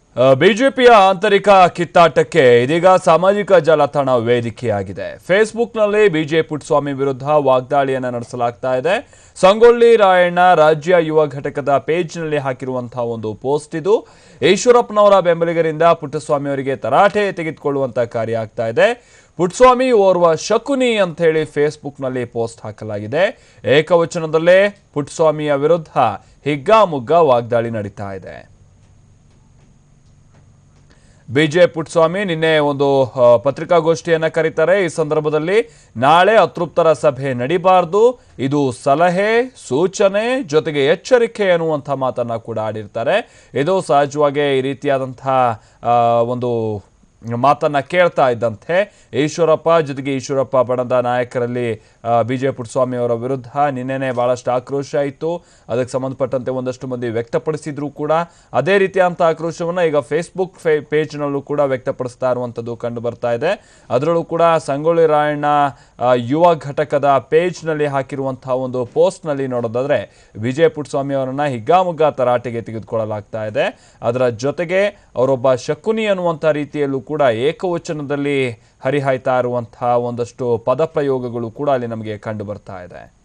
ಬಿಜೆಪಿಯ ಆಂತರಿಕ ಕಿತ್ತಾಟಕ್ಕೆ ಇದೀಗ ಸಾಮಾಜಿಕ ಜಾಲತಾಣ ವೇದಿಕೆಯಾಗಿದೆ ಫೇಸ್ಬುಕ್ನಲ್ಲಿ ಬಿಜೆ ಪುಟ್ಟಸ್ವಾಮಿ ವಿರುದ್ಧ ವಾಗ್ದಾಳಿಯನ್ನು ನಡೆಸಲಾಗ್ತಾ ಇದೆ ಸಂಗೊಳ್ಳಿ ರಾಯಣ್ಣ ರಾಜ್ಯ ಯುವ ಘಟಕದ ಪೇಜ್ನಲ್ಲಿ ಹಾಕಿರುವಂತಹ ಒಂದು ಪೋಸ್ಟ್ ಇದು ಈಶ್ವರಪ್ಪನವರ ಬೆಂಬಲಿಗರಿಂದ ಪುಟ್ಟಸ್ವಾಮಿ ಅವರಿಗೆ ತರಾಟೆ ತೆಗೆದುಕೊಳ್ಳುವಂತ ಕಾರ್ಯ ಆಗ್ತಾ ಇದೆ ಪುಟ್ಟಸ್ವಾಮಿ ಓರ್ವ ಶಕುನಿ ಅಂತ ಹೇಳಿ ಫೇಸ್ಬುಕ್ನಲ್ಲಿ ಪೋಸ್ಟ್ ಹಾಕಲಾಗಿದೆ ಏಕವಚನದಲ್ಲೇ ಪುಟ್ಟಸ್ವಾಮಿಯ ವಿರುದ್ಧ ಹಿಗ್ಗಾಮುಗ್ಗಾ ವಾಗ್ದಾಳಿ ನಡೀತಾ ಇದೆ ಬಿಜೆ ಪುಟ್ಟಸ್ವಾಮಿ ನಿನ್ನೆ ಒಂದು ಆ, ಪತ್ರಿಕಾಗೋಷ್ಠಿಯನ್ನ ಕರೀತಾರೆ ಈ ಸಂದರ್ಭದಲ್ಲಿ ನಾಳೆ ಅತೃಪ್ತರ ಸಭೆ ನಡಿಬಾರ್ದು ಇದು ಸಲಹೆ ಸೂಚನೆ ಜೊತೆಗೆ ಎಚ್ಚರಿಕೆ ಅನ್ನುವಂಥ ಮಾತನ್ನ ಕೂಡ ಆಡಿರ್ತಾರೆ ಇದು ಸಹಜವಾಗಿ ಈ ರೀತಿಯಾದಂತಹ ಆ, ಒಂದು ಮಾತನ್ನ ಕೇಳ್ತಾ ಇದ್ದಂತೆ ಈಶ್ವರಪ್ಪ ಜೊತೆಗೆ ಈಶ್ವರಪ್ಪ ಬಣದ ನಾಯಕರಲ್ಲಿ ಬಿ ಜೆ ಪುಟ್ಟಸ್ವಾಮಿ ಅವರ ವಿರುದ್ಧ ನಿನ್ನೆನೆ ಬಹಳಷ್ಟು ಆಕ್ರೋಶ ಇತ್ತು ಅದಕ್ಕೆ ಸಂಬಂಧಪಟ್ಟಂತೆ ಒಂದಷ್ಟು ಮಂದಿ ವ್ಯಕ್ತಪಡಿಸಿದ್ರು ಕೂಡ ಅದೇ ರೀತಿಯಾದಂಥ ಆಕ್ರೋಶವನ್ನು ಈಗ ಫೇಸ್ಬುಕ್ ಫೇ ಪೇಜ್ನಲ್ಲೂ ಕೂಡ ವ್ಯಕ್ತಪಡಿಸ್ತಾ ಇರುವಂಥದ್ದು ಕಂಡು ಬರ್ತಾ ಇದೆ ಅದರಲ್ಲೂ ಕೂಡ ಸಂಗೊಳ್ಳಿ ರಾಯಣ್ಣ ಆ, ಯುವ ಘಟಕದ ಪೇಜ್ನಲ್ಲಿ ಹಾಕಿರುವಂತಹ ಒಂದು ಪೋಸ್ಟ್ನಲ್ಲಿ ನೋಡೋದಾದ್ರೆ ವಿಜಯ ಪುಟ್ಟಸ್ವಾಮಿ ಅವರನ್ನ ಹಿಗ್ಗಾಮುಗ್ಗಾ ತರಾಟೆಗೆ ತೆಗೆದುಕೊಳ್ಳಲಾಗ್ತಾ ಇದೆ ಅದರ ಜೊತೆಗೆ ಅವರೊಬ್ಬ ಶಕುನಿ ಅನ್ನುವಂಥ ರೀತಿಯಲ್ಲೂ ಕೂಡ ಏಕವಚನದಲ್ಲಿ ಹರಿಹಾಯ್ತಾ ಇರುವಂತಹ ಒಂದಷ್ಟು ಪದಪ್ರಯೋಗಗಳು ಕೂಡ ಅಲ್ಲಿ ನಮಗೆ ಕಂಡು ಬರ್ತಾ ಇದೆ